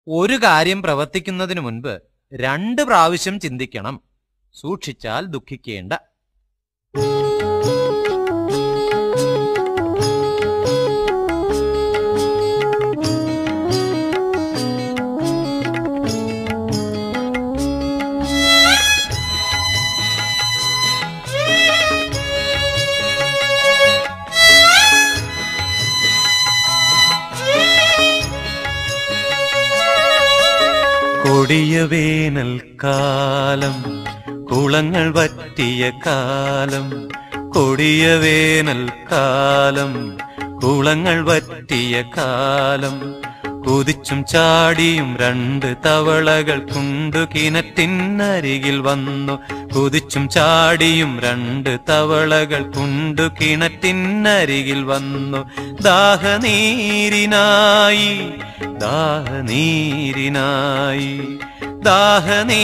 ഒരു കാര്യം പ്രവർത്തിക്കുന്നതിനു മുൻപ് രണ്ട് പ്രാവശ്യം ചിന്തിക്കണം സൂക്ഷിച്ചാൽ ദുഃഖിക്കേണ്ട കൊടിയ വേനൽക്കാലം കുളങ്ങൾ വറ്റിയ കാലം കൊടിയ വേനൽക്കാലം കുളങ്ങൾ വറ്റിയ കാലം കുതിച്ചും ചാടിയും രണ്ട് തവളകൾ കുണ്ടു കിണറ്റിനരികിൽ വന്നു കുതിച്ചും ചാടിയും രണ്ട് തവളകൾ കുണ്ടു കിണറ്റിനരികിൽ വന്നു ദാഹനീരിനായി ദാഹനീരിനായി ദാഹനീ